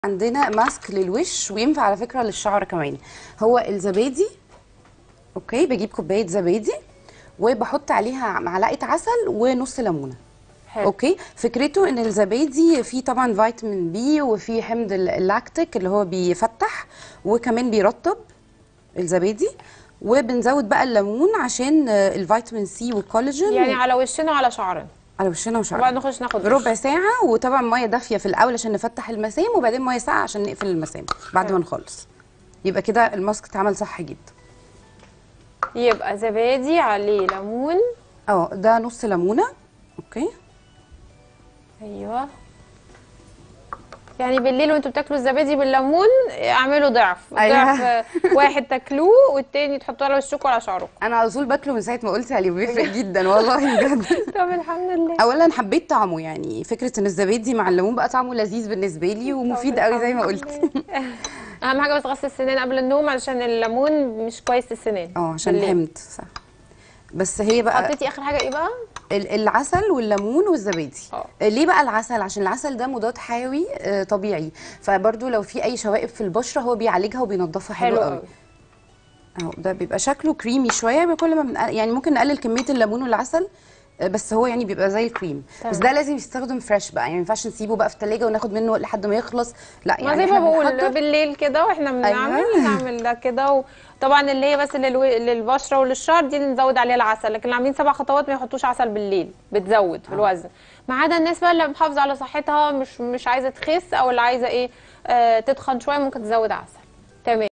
عندنا ماسك للوش وينفع على فكره للشعر كمان هو الزبادي اوكي بجيب كوبايه زبادي وبحط عليها معلقه عسل ونص ليمونه حلو اوكي فكرته ان الزبادي فيه طبعا فيتامين بي وفيه حمض ال- اللاكتيك اللي هو بيفتح وكمان بيرطب الزبادي وبنزود بقى الليمون عشان آه، الفيتامين سي والكولاجين يعني على وشنا وعلى شعرنا على وشنا وشعرنا وبعد نخش ناخد وش. ربع ساعة وطبعا مية دافية في الأول عشان نفتح المسام وبعدين مية ساقعة عشان نقفل المسام بعد حلو. ما نخلص يبقى كده الماسك اتعمل صح جدا يبقى زبادي عليه ليمون اه ده نص ليمونة اوكي ايوه يعني بالليل وانتوا بتاكلوا الزبادي بالليمون اعملوا ضعف أيوة. ضعف واحد تاكلوه والتاني تحطوه على وشكم وعلى شعركم انا على طول باكله من ساعة ما قلت عليه بيفرق جدا والله بجد طب الحمد لله اولا حبيت طعمه يعني فكرة ان الزبادي مع الليمون بقى طعمه لذيذ بالنسبة لي ومفيد قوي زي ما قلت اهم حاجه بس غسل السنان قبل النوم علشان الليمون مش كويس للسنان اه عشان بالليل. الحمض صح بس هي بقى حطيتي اخر حاجه ايه بقى ال- العسل والليمون والزبادي اه. ليه بقى العسل عشان العسل ده مضاد حيوي آه، طبيعي فبرضو لو في اي شوائب في البشره هو بيعالجها وبينضفها حلو, حلو قوي قوي اهو ده بيبقى شكله كريمي شويه كل ما بنقل... يعني ممكن نقلل كميه الليمون والعسل آه، بس هو يعني بيبقى زي الكريم بس تمام. ده لازم يستخدم فريش بقى يعني ما ينفعش نسيبه بقى في التلاجة وناخد منه لحد ما يخلص لا ما يعني زي ما احنا بقول بنحضر- بالليل كده واحنا بنعمل أيوة. نعمل ده كده وطبعا اللي هي بس للو... للبشره وللشعر دي نزود عليها العسل لكن اللي عاملين سبع خطوات ما يحطوش عسل بالليل بتزود في الوزن ما عدا الناس بقى اللي محافظه على صحتها مش مش عايزه تخس او اللي عايزه ايه آه تتخن شويه ممكن تزود عسل تمام